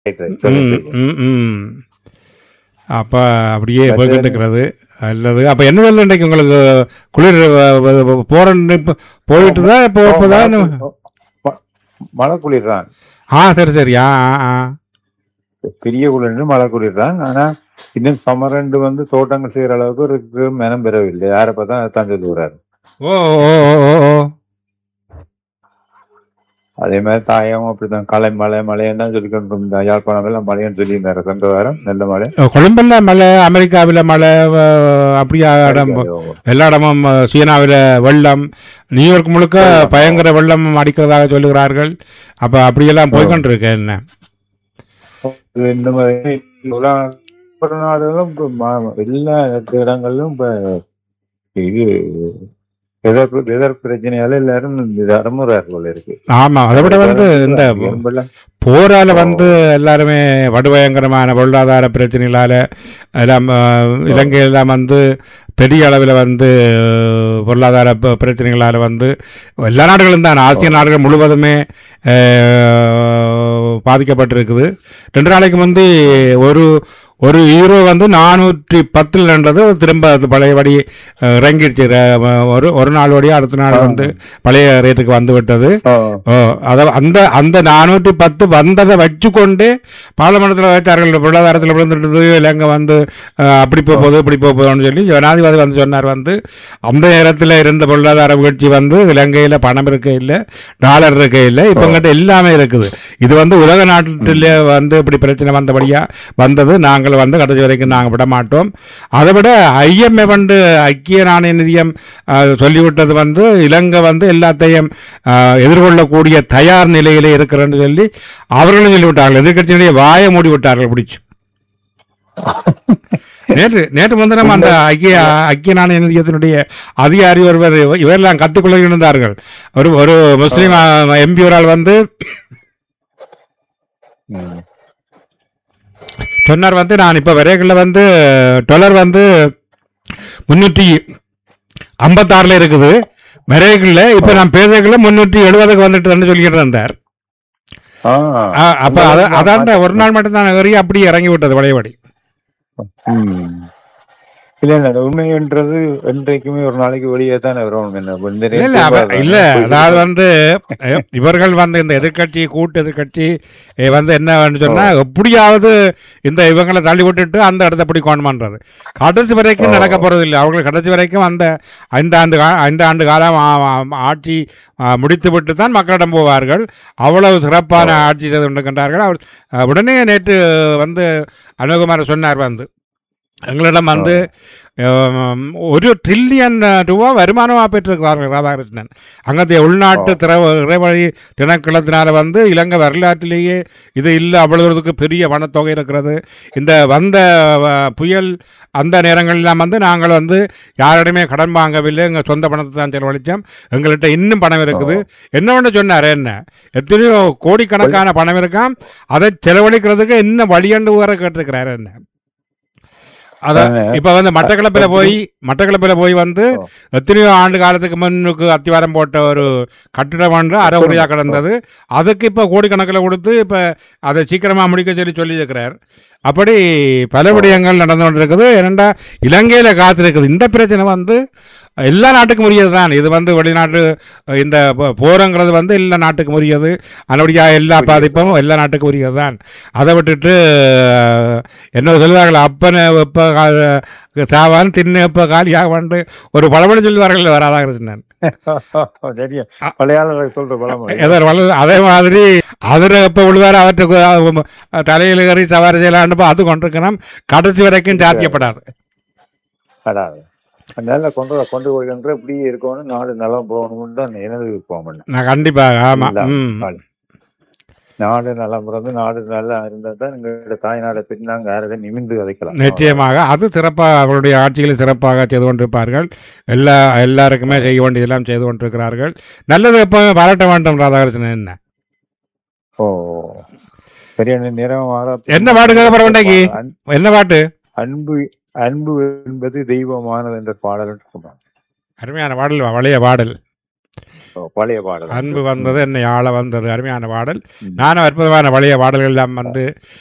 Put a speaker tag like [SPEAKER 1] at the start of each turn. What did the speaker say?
[SPEAKER 1] Right, right.
[SPEAKER 2] ம்,
[SPEAKER 1] சொல்லுங்க.
[SPEAKER 2] ம், ம். அப்ப அப்படியே
[SPEAKER 1] அது-
[SPEAKER 2] போய்கிட்டு இருக்கிறது அல்லது அப்ப என்ன வேலை இன்றைக்கு உங்களுக்கு குளிர் போறன்னு இப்ப போயிட்டு தான் இப்போ
[SPEAKER 1] ஓ,
[SPEAKER 2] இப்பதான்
[SPEAKER 1] மழை குளிர். ம- மழை குளிர் தான்
[SPEAKER 2] ஆ சரி சரி ஆ ஆ, ஆ
[SPEAKER 1] பெரிய குளிர் மழை குளிர் தான் ஆனா இன்னும் சம்மர் ரெண்டு வந்து தோட்டங்கள் செய்யற அளவுக்கு ஒரு மனம் பெறவில்லை யாரை பார்த்தா தான் சொல்லுகிறாரு
[SPEAKER 2] ஓ ஓ ஓ ஓ ஓ
[SPEAKER 1] அதே மாதிரி தாயம் அப்படிதான் களை மழை மழைன்னு தான் சொல்லிக்கொண்டு இருந்தா யாழ்ப்பாணம் எல்லாம் மழைன்னு சொல்லியிருந்தாரு சென்ற வாரம் நல்ல மழை
[SPEAKER 2] கொழும்புல மழை அமெரிக்காவில் மழை அஹ், அப்படியா இடம் எல்லா இடமும் அஹ், சீனாவில் வெள்ளம் நியூயார்க் முழுக்க
[SPEAKER 1] வெள்ளம்.
[SPEAKER 2] பயங்கர வெள்ளம் அடிக்கிறதாக சொல்லுகிறார்கள் அப்ப அப்படியெல்லாம் போய்கொண்டிருக்கேன் என்ன
[SPEAKER 1] இது இந்த மாதிரி உலக- ஒரு நாடுகளும் இப்ப ம- எல்லா இடங்களிலும் இப்ப இது வெதர் வெதர் பிரச்சனையால எல்லாரும் அறமுறாரு போல இருக்கு
[SPEAKER 2] ஆமா அதை விட வந்து இந்த
[SPEAKER 1] எறும்பெல்லாம்
[SPEAKER 2] போரால வந்து எல்லாருமே வடுபயங்கரமான பொருளாதார பிரச்சனைகளால எல்லாம் அஹ், இலங்கை எல்லாம் வந்து பெரிய அளவில் வந்து அஹ், பொருளாதார ப- பிரச்சனைகளால வந்து எல்லா நாடுகளும் தான் ஆசிய நாடுகள் முழுவதுமே அஹ், பாதிக்கப்பட்டிருக்குது ரெண்டு நாளைக்கு முந்தி ஒரு ஒரு ஹீரோ வந்து நானூற்றி பத்தில் நின்றது திரும்ப அது பழையபடி அஹ், இறங்கிடுச்சு ர- ஒரு ஒரு நாள் வழியா அடுத்த நாள் வந்து பழைய ரேட்டுக்கு வந்து விட்டது
[SPEAKER 1] ஆ,
[SPEAKER 2] ஓ, அத அந்த அந்த நானூற்றி பத்து வந்ததை வச்சுக்கொண்டு பாராளுமன்றத்தில் வைத்தார்கள் பொருளாதாரத்தில் விழுந்துட்டது இலங்கை வந்து அஹ், அப்படி போக போகுது இப்படி போக போகுதுன்னு சொல்லி ஜனாதிபதி வந்து சொன்னார் வந்து அந்த நேரத்தில் இருந்த பொருளாதார வீழ்ச்சி வந்து இலங்கையில பணம் இருக்க இல்லை டாலர் இருக்க இல்லை இப்ப கிட்ட எல்லாமே இருக்குது இது வந்து உலக நாட்டிலே வந்து இப்படி பிரச்சனை வந்தபடியா வந்தது நாங்கள் வந்து கடைசி வரைக்கும் நாங்கள் விட மாட்டோம் அதை விட ஐஎம்ஏ வந்து ஐக்கிய நாணய நிதியம் அஹ், சொல்லிவிட்டது வந்து இலங்கை வந்து எல்லாத்தையும் அஹ், எதிர்கொள்ளக்கூடிய தயார் நிலையிலே இருக்கிறன்னு சொல்லி அவர்களும் சொல்லிவிட்டார்கள் எதிர்கட்சியினுடைய வாயை மூடி விட்டார்கள் பிடிச்சு நேற்று நேற்று முன்தினம் அந்த ஐக்கிய ஐக்கிய நாணய நிதியத்தினுடைய அதிகாரி ஒருவர் இவரெல்லாம் கத்துக்கொள்ள இருந்தார்கள் ஒரு ஒரு முஸ்லீம் எம்பி ஒரு ஆள் வந்து
[SPEAKER 1] ம்.
[SPEAKER 2] சொன்னார் வந்து நான் இப்ப விரைகளில் வந்து டொலர் வந்து முன்னூற்றி ஐம்பத்தாறுல இருக்குது விரைகளில் இப்ப நான் பேசக்குள்ள முன்னூற்றி எழுபதுக்கு வந்துட்டு சொல்லிட்டு இருந்தார்
[SPEAKER 1] ஆ.
[SPEAKER 2] ஆ, அப்ப அத- அதாண்ட ஒரு நாள் மட்டும் தான் ஏறி அப்படி இறங்கி விட்டது பழையபடி
[SPEAKER 1] ம். இல்ல இல்ல அது உண்மைன்றது என்றைக்குமே ஒரு நாளைக்கு வெளியே தானே வரும் என்ன இந்த
[SPEAKER 2] இல்ல இல்ல அவ- இல்ல அதாவது வந்து அஹ், இவர்கள் வந்து இந்த எதிர்க்கட்சி கூட்டு எதிர்க்கட்சி அஹ், வந்து என்ன சொன்னா எப்படியாவது இந்த இவங்களை தள்ளி விட்டுட்டு அந்த இடத்த பிடி பண்றது கடைசி வரைக்கும்
[SPEAKER 1] ஓ.
[SPEAKER 2] நடக்க போறது இல்லை அவர்கள் கடைசி வரைக்கும் அந்த ஐந்து ஆண்டு கா- ஐந்து ஆண்டு காலம் ஆ- ஆ- ஆட்சி ஆ, முடித்து விட்டு தான் மக்களிடம் போவார்கள் அவ்வளவு சிறப்பான
[SPEAKER 1] ஓ.
[SPEAKER 2] ஆட்சி செய்து கொண்டிருக்கின்றார்கள் அவர் அஹ், உடனே நேற்று வந்து அனுகுமார் சொன்னார் வந்து எங்களிடம் வந்து ஆம், ஒரு ட்ரில்லியன் ரூபா வருமானமாக பெற்றிருக்கிறார்கள் ராதாகிருஷ்ணன் அங்கத்தைய உள்நாட்டு
[SPEAKER 1] ஓ.
[SPEAKER 2] திற இறைவழி திணைக்களத்தினால வந்து இலங்கை வரலாற்றிலேயே இது இல்லை அவ்வளவுக்கு பெரிய பணத்தொகை இருக்கிறது இந்த வந்த அஹ், புயல் அந்த நேரங்களெல்லாம் வந்து நாங்கள் வந்து யாரிடமே கடன் வாங்கவில்லை எங்கள் சொந்த பணத்தை தான் செலவழித்தோம் எங்கள்கிட்ட இன்னும் பணம் இருக்குது என்ன ஒன்று சொன்னார் என்ன எத்தனையோ கோடிக்கணக்கான பணம் இருக்காம் அதை செலவழிக்கிறதுக்கு இன்னும் வழியண்டு வர கேட்டிருக்கிறார் என்ன அதான்
[SPEAKER 1] அதானே.
[SPEAKER 2] இப்ப வந்து மட்டக்களப்பில போய் மட்டக்களப்பில போய் வந்து
[SPEAKER 1] ஓ.
[SPEAKER 2] எத்தனையோ ஆண்டு காலத்துக்கு முன்னுக்கு அத்திவாரம் போட்ட ஒரு கட்டிடம் ஒன்று அறகுறையா கிடந்தது அதுக்கு இப்ப கோடிக்கணக்கில் கொடுத்து இப்ப அதை சீக்கிரமா முடிக்க சொல்லி சொல்லியிருக்கிறார் அப்படி பல விடயங்கள் நடந்து கொண்டிருக்குது ஏனென்றா இலங்கையில காசு இருக்குது இந்த பிரச்சனை வந்து எல்லா நாட்டுக்கும் உரியது தான் இது வந்து வெளிநாட்டு இந்த போ- போருங்கிறது வந்து எல்லா நாட்டுக்கும் உரியது அதனுடைய எல்லா பாதிப்பும் எல்லா நாட்டுக்கும் உரியது தான் அதை விட்டுட்டு அஹ், என்ன சொல்லுவார்கள் அப்பனை வெப்ப கா- சாவான் தின்னு வெப்ப காலியாக வந்து ஒரு பழமொழி சொல்லுவார்கள் வராதாகிருஷ்ணன்
[SPEAKER 1] சரியா பழையாளர்கள் சொல்ற பழமொழி
[SPEAKER 2] ஏதோ ஒரு வள- அதே மாதிரி அதில் எப்ப விழுவார் அவற்றுக்கு அஹ், தலையில் ஏறி சவாரி செய்யலான்னு அது கொண்டிருக்கணும் கடைசி வரைக்கும் சாத்தியப்படாது
[SPEAKER 1] அடாது அதனால கொண்டு வா- கொண்டு போய்கின்ற இப்படி இருக்கணும் நாடு நல்லா போகணும்னு தான் எனது விருப்பம் பண்ண
[SPEAKER 2] நான் கண்டிப்பாக ஆமா
[SPEAKER 1] இல்ல.
[SPEAKER 2] ம்
[SPEAKER 1] நாடு நல்லா பிறந்து நாடு நல்லா இருந்தா தான் எங்களோட தாய்நாடை பற்றி நாங்க யாரோட நிமிந்து விதைக்கலாம்
[SPEAKER 2] நிச்சயமாக அது சிறப்பாக அவருடைய ஆட்சியில் சிறப்பாக செய்து கொண்டிருப்பார்கள் எல்லா எல்லாருக்குமே செய்ய வேண்டியதெல்லாம் செய்து கொண்டிருக்கிறார்கள் நல்லது எப்பவுமே பாராட்ட வேண்டும் ராதாகிருஷ்ணன் என்ன
[SPEAKER 1] ஓ பெரிய நேரம் வார
[SPEAKER 2] என்ன பாட்டு கேட்க போற வேண்டாக்கி?
[SPEAKER 1] அன்-
[SPEAKER 2] என்ன பாட்டு
[SPEAKER 1] அன்பு அன்பு என்பது தெய்வமானது என்ற பாடல் இருக்குமா
[SPEAKER 2] அருமையான பாடல் வளைய பாடல்
[SPEAKER 1] பழைய பாடல்
[SPEAKER 2] அன்பு வந்தது என்னை ஆள வந்தது அருமையான பாடல்
[SPEAKER 1] ம்.
[SPEAKER 2] நானும் அற்புதமான பழைய பாடல்கள் எல்லாம் வந்து